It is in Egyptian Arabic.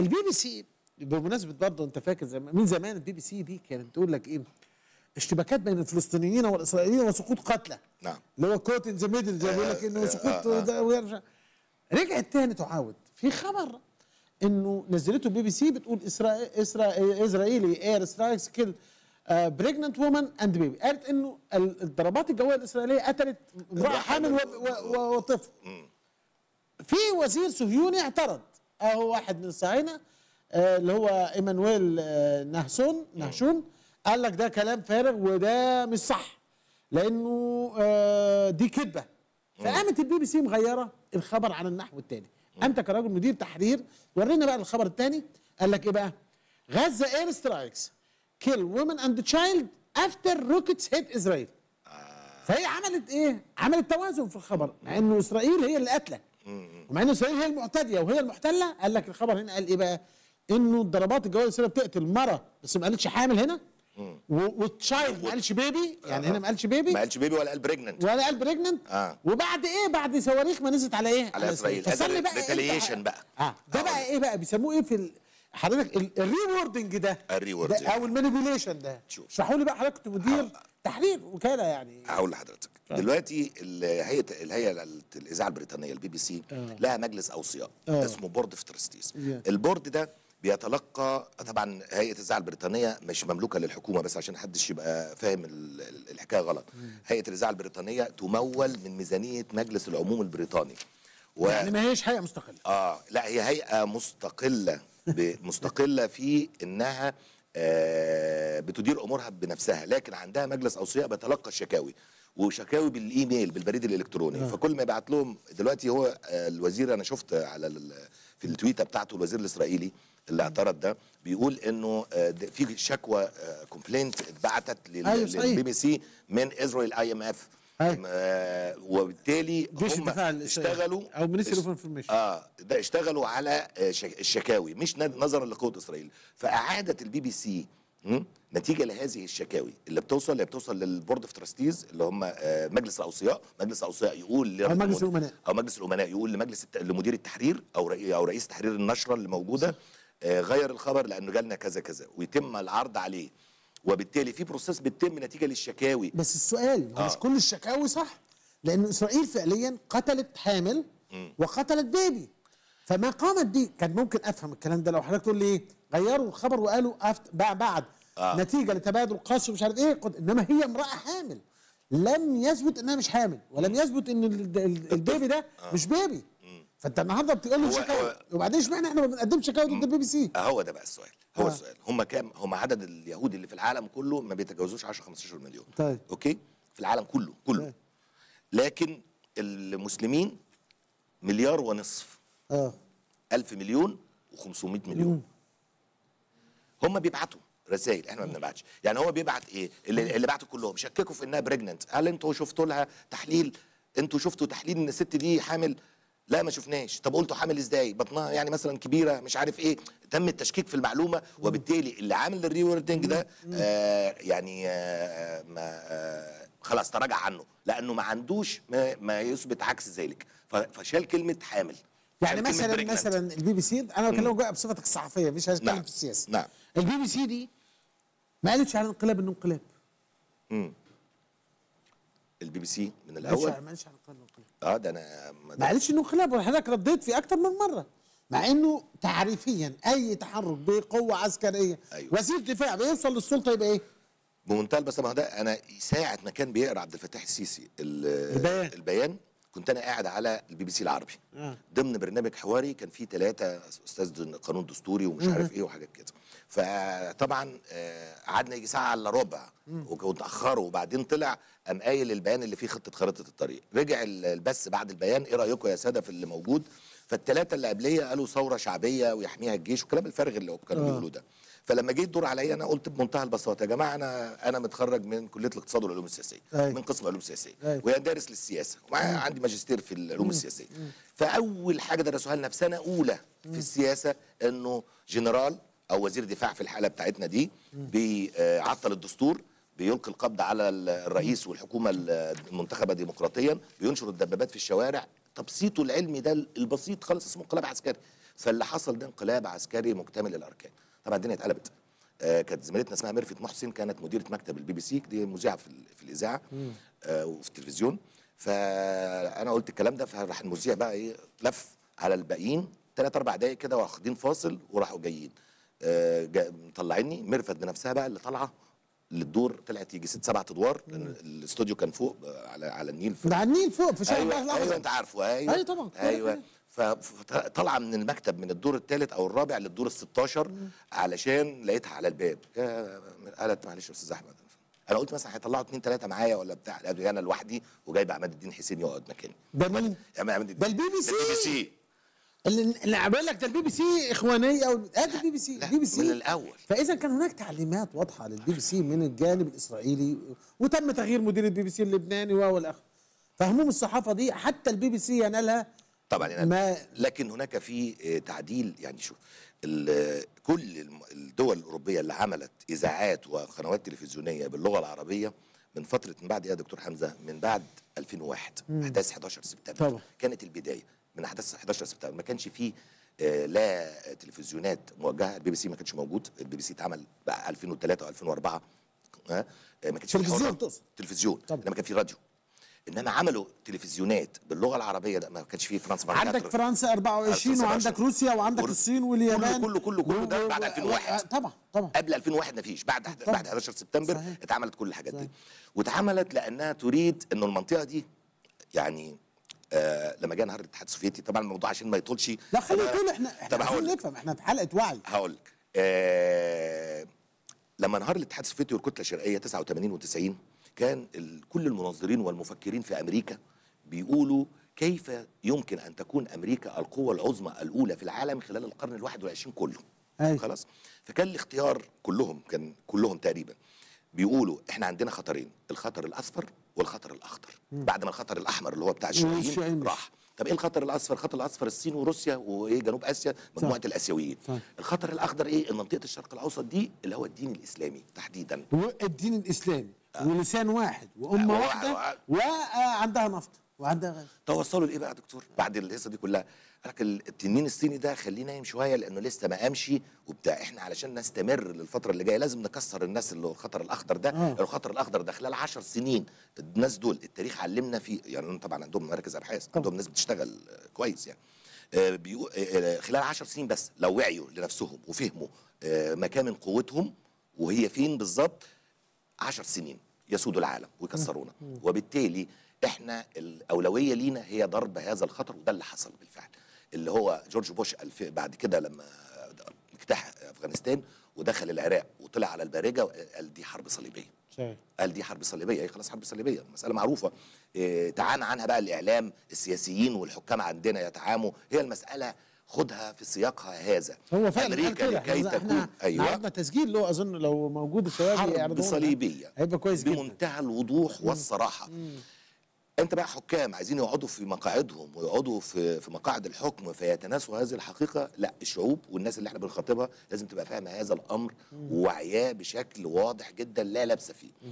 البي بي سي بمناسبه برضه انت فاكر زمان من زمان البي بي سي دي كانت تقول لك ايه اشتباكات بين الفلسطينيين والاسرائيليين وسقوط قتلى نعم اللي هو كوت ان ذا ميدل زي ما بيقول لك انه سقوط آه، آه. ده ويرجع رجعت تاني تعاود في خبر انه نزلته البي بي سي بتقول اسرائيل اسرائيل اسرائيلي اير سترايكس كيل بريجننت وومن اند بيبي قالت انه ال- الضربات الجويه الاسرائيليه قتلت امراه حامل و- و- و- وطفل في وزير صهيوني اعترض اهو واحد من الصهاينه آه، اللي هو ايمانويل آه، نهسون نهشون قال لك ده كلام فارغ وده مش صح لانه آه، دي كذبه فقامت البي بي سي مغيره الخبر على النحو الثاني انت كراجل مدير تحرير ورينا بقى الخبر الثاني قال لك ايه بقى غزه اير سترايكس كيل وومن اند تشايلد افتر روكيتس هيت اسرائيل فهي عملت ايه؟ عملت توازن في الخبر مع انه اسرائيل هي اللي قاتله ومع ان اسرائيل هي المعتديه وهي المحتله قال لك الخبر هنا قال ايه بقى؟ انه الضربات الجويه الاسرائيليه بتقتل مره بس ما قالتش حامل هنا وتشايلد ما قالش بيبي يعني هنا ما قالش بيبي ما قالش بيبي ولا قال بريجننت ولا قال بريجننت آه. وبعد ايه بعد صواريخ ما نزلت على ايه على إسرائيل. فصلي هذا بقى retaliation إيه بقى. اه ده آه. بقى ايه بقى بيسموه ايه في ال... حضرتك ال- الريوردنج ده الريوردنج. ده او المانيبيوليشن ده شوف. اشرحوا لي بقى حضرتك كنت مدير تحرير وكاله يعني هقول لحضرتك دلوقتي الهيئه الهيئه الاذاعه البريطانيه البي بي سي آه. لها مجلس اوصياء آه. اسمه بورد اوف ترستيز Yeah. البورد ده بيتلقى طبعا هيئه الاذاعه البريطانيه مش مملوكه للحكومه بس عشان محدش يبقى فاهم ال- ال- الحكايه غلط هيئه الاذاعه البريطانيه تمول من ميزانيه مجلس العموم البريطاني و... يعني ما هيش هيئه مستقله اه لا هي هيئه مستقله ب- مستقله في انها آه بتدير امورها بنفسها لكن عندها مجلس اوصياء بيتلقى الشكاوي وشكاوي بالايميل بالبريد الالكتروني فكل ما يبعت لهم دلوقتي هو آه الوزير انا شفت على ال- في التويته بتاعته الوزير الاسرائيلي اللي اعترض ده بيقول انه آه ده في شكوى كومبلينت اتبعتت أيوة صحيح. للبي بي سي من اسرائيل اي ام اف أيوة. وبالتالي جيش هم الدفاع الإسرائيلي. اشتغلوا أو Ministry of اش- Information. اه ده اشتغلوا على آه، شك- الشكاوي مش ند- نظرا لقوه اسرائيل فاعادت البي بي سي هم؟ نتيجه لهذه الشكاوي اللي بتوصل اللي بتوصل للبورد اوف تراستيز اللي هم آه، مجلس الاوصياء مجلس الاوصياء يقول أو مجلس للمد- الأمناء. او مجلس الامناء يقول لمجلس الت... لمدير التحرير او رئي... او رئيس تحرير النشره اللي موجوده آه غير الخبر لانه جالنا كذا كذا ويتم العرض عليه وبالتالي في بروسيس بتتم نتيجه للشكاوي بس السؤال آه. مش آه. كل الشكاوي صح لان اسرائيل فعليا قتلت حامل وقتلت بيبي فما قامت دي كان ممكن افهم الكلام ده لو حضرتك تقول لي ايه غيروا الخبر وقالوا أفت... بع- بعد آه. آه. نتيجه لتبادل قسري ومش عارف ايه قد... انما هي امراه حامل لم يثبت انها مش حامل ولم يثبت ان ال- ال- البيبي ده آه. مش بيبي فانت النهارده بتقول له هو- شكاوي هو- وبعدين اشمعنى احنا ما بنقدمش شكاوي ضد البي بي سي هو ده بقى السؤال هو آه. آه. السؤال هم كام هم عدد اليهود اللي في العالم كله ما بيتجاوزوش 10 15 مليون طيب. اوكي في العالم كله كله طيب. لكن المسلمين مليار ونصف اه ألف مليون و500 مليون هم بيبعتوا رسائل احنا ما بنبعتش يعني هو بيبعت ايه اللي, اللي بعتوا كلهم شككوا في انها بريجننت هل انتوا شفتوا لها تحليل انتوا شفتوا تحليل ان الست دي حامل لا ما شفناش طب قلتوا حامل ازاي بطنها يعني مثلا كبيره مش عارف ايه تم التشكيك في المعلومه وبالتالي اللي عامل الريوردنج ده آه يعني آه ما آه خلاص تراجع عنه لانه ما عندوش ما, ما يثبت عكس ذلك ف- فشال كلمه حامل يعني شال كلمة مثلا pregnant. مثلا البي بي سي انا بكلمك بقى بصفتك الصحفيه مش هتكلم نعم. في السياسه نعم. البي بي سي دي ما قالتش على الانقلاب انه انقلاب البي بي سي من ما قالتش الاول ما قالتش على الانقلاب إنه انقلاب اه ده انا ما ما ده قالتش انه انقلاب وحضرتك رديت فيه اكتر من مره مع انه تعريفيا اي تحرك بقوه عسكريه أيوة. وزير دفاع بيوصل للسلطه يبقى ايه؟ بمنتهى البساطه ما هو ده انا ساعه ما كان بيقرا عبد الفتاح السيسي ال- البيان. البيان كنت انا قاعد على البي بي سي العربي آه. ضمن برنامج حواري كان فيه ثلاثه استاذ قانون دستوري ومش عارف ايه وحاجات كده فطبعا آه، قعدنا يجي ساعه الا ربع وتاخروا وبعدين طلع قام قايل البيان اللي فيه خطه خريطه الطريق رجع ال- البث بعد البيان ايه رايكم يا ساده في اللي موجود فالثلاثه اللي قبليه قالوا ثوره شعبيه ويحميها الجيش والكلام الفارغ اللي كانوا آه. بيقولوه ده فلما جه الدور عليا انا قلت بمنتهى البساطه يا جماعه انا انا متخرج من كليه الاقتصاد والعلوم السياسيه أيوة. من قسم علوم سياسيه أيوة. وهي دارس للسياسه ومعايا عندي ماجستير في العلوم السياسيه فاول حاجه درسوها لنا في سنه اولى في السياسه انه جنرال او وزير دفاع في الحاله بتاعتنا دي بيعطل الدستور بيلقي القبض على الرئيس والحكومه المنتخبه ديمقراطيا بينشر الدبابات في الشوارع تبسيطه العلمي ده البسيط خالص اسمه انقلاب عسكري فاللي حصل ده انقلاب عسكري مكتمل الاركان طبعا الدنيا اتقلبت آه كانت زميلتنا اسمها ميرفت محسن كانت مديره مكتب البي بي سي دي مذيعه في, ال- في الاذاعه آه وفي التلفزيون فانا قلت الكلام ده فراح المذيع بقى ايه لف على الباقيين ثلاث اربع دقايق كده واخدين فاصل وراحوا جايين آه جا- مطلعيني ميرفت بنفسها بقى اللي طالعه للدور طلعت يجي ست سبع ادوار لان الاستوديو كان فوق آه، على على النيل ده على النيل فوق في شارع البحر ايوه الأحمر. ايوه انت عارفه ايوه أيوة طبعا، كل ايوه كده. فطالعه من المكتب من الدور الثالث او الرابع للدور ال 16 علشان لقيتها على الباب يا- قالت معلش يا استاذ احمد انا قلت مثلا هيطلعوا اثنين ثلاثه معايا ولا بتاع لا، انا لوحدي وجايب عماد الدين حسين يقعد مكاني ده مين؟ يا عماد الدين ده البي بي سي. ده البي بي سي اللي اللي عامل لك ده البي بي سي اخوانيه او ادي البي بي سي لا، البي بي سي من الأول. فاذا كان هناك تعليمات واضحه للبي بي سي من الجانب الاسرائيلي وتم تغيير مدير البي بي سي اللبناني و والى اخره فهموم الصحافه دي حتى البي بي سي ينالها طبعا يعني ما- لكن هناك في آه، تعديل يعني شوف ال- كل الم- الدول الاوروبيه اللي عملت اذاعات وقنوات تلفزيونيه باللغه العربيه من فتره من بعد ايه يا دكتور حمزه من بعد 2001 احداث 11 سبتمبر طبعا. كانت البدايه من احداث 11 سبتمبر ما كانش فيه آه، لا تلفزيونات موجهه البي بي سي ما كانش موجود البي بي سي اتعمل بقى 2003 و2004 ها آه، ما كانش فيه تلفزيون حرة. تقصد. تلفزيون طبعا. لما كان في راديو انما عملوا تلفزيونات باللغه العربيه ده ما كانش فيه فرنسا عندك فرنسا 24 وعندك روسيا وعندك كله- الصين واليابان كله كله كله ده و- بعد و- 2001 طبعا طبعا قبل 2001 ما فيش بعد طبعا. بعد 11 سبتمبر صحيح. اتعملت كل الحاجات صحيح. دي واتعملت لانها تريد انه المنطقه دي يعني آه لما جه نهار الاتحاد السوفيتي طبعا الموضوع عشان ما يطولش لا خليه أنا- يقول احنا طب احنا هقول عايزين لك نفهم احنا في حلقه وعي هقول لك آه لما انهار الاتحاد السوفيتي والكتله الشرقيه 89 و90 كان ال- كل المنظرين والمفكرين في امريكا بيقولوا كيف يمكن ان تكون امريكا القوه العظمى الاولى في العالم خلال القرن الواحد والعشرين كله أيوة. خلاص فكان الاختيار كلهم كان كلهم تقريبا بيقولوا احنا عندنا خطرين الخطر الاصفر والخطر الاخضر بعد ما الخطر الاحمر اللي هو بتاع والشيوعيين الشيوعيين مش. راح طب ايه الخطر الاصفر الخطر الاصفر الصين وروسيا وايه جنوب اسيا مجموعه صح. الاسيويين صح. الخطر الاخضر ايه منطقه الشرق الاوسط دي اللي هو الدين الاسلامي تحديدا والدين الاسلامي ولسان واحد وامه آه، و- واحده و- وعندها نفط وعندها غاز توصلوا لايه بقى يا دكتور بعد الهيصه دي كلها قال لك التنين الصيني ده خليه نايم شويه لانه لسه ما قامش وبتاع احنا علشان نستمر للفتره اللي جايه لازم نكسر الناس اللي هو الخطر الاخضر ده آه. الخطر الاخضر ده خلال 10 سنين الناس دول التاريخ علمنا في يعني طبعا عندهم مراكز ابحاث عندهم ناس بتشتغل آه، كويس يعني آه، بيقو- آه، آه، خلال 10 سنين بس لو وعيوا لنفسهم وفهموا آه، مكامن قوتهم وهي فين بالظبط 10 سنين يسودوا العالم ويكسرونا وبالتالي احنا الاولويه لينا هي ضرب هذا الخطر وده اللي حصل بالفعل اللي هو جورج بوش الف- بعد كده لما اجتاح افغانستان ودخل العراق وطلع على البارجه قال دي حرب صليبيه صحيح قال دي حرب صليبيه هي خلاص حرب صليبيه مساله معروفه إيه تعانى عنها بقى الاعلام السياسيين والحكام عندنا يتعاموا هي المساله خدها في سياقها هذا هو فعلا قال امريكا كده. لكي احنا تكون احنا عرضنا تسجيل له اظن لو موجود الشباب حرب يعرضوه لنا. صليبيه هيبقى كويس جدا بمنتهى الوضوح والصراحه انت بقى حكام عايزين يقعدوا في مقاعدهم ويقعدوا في في مقاعد الحكم فيتناسوا هذه الحقيقه لا الشعوب والناس اللي احنا بنخاطبها لازم تبقى فاهمه هذا الامر ووعياه بشكل واضح جدا لا لبس فيه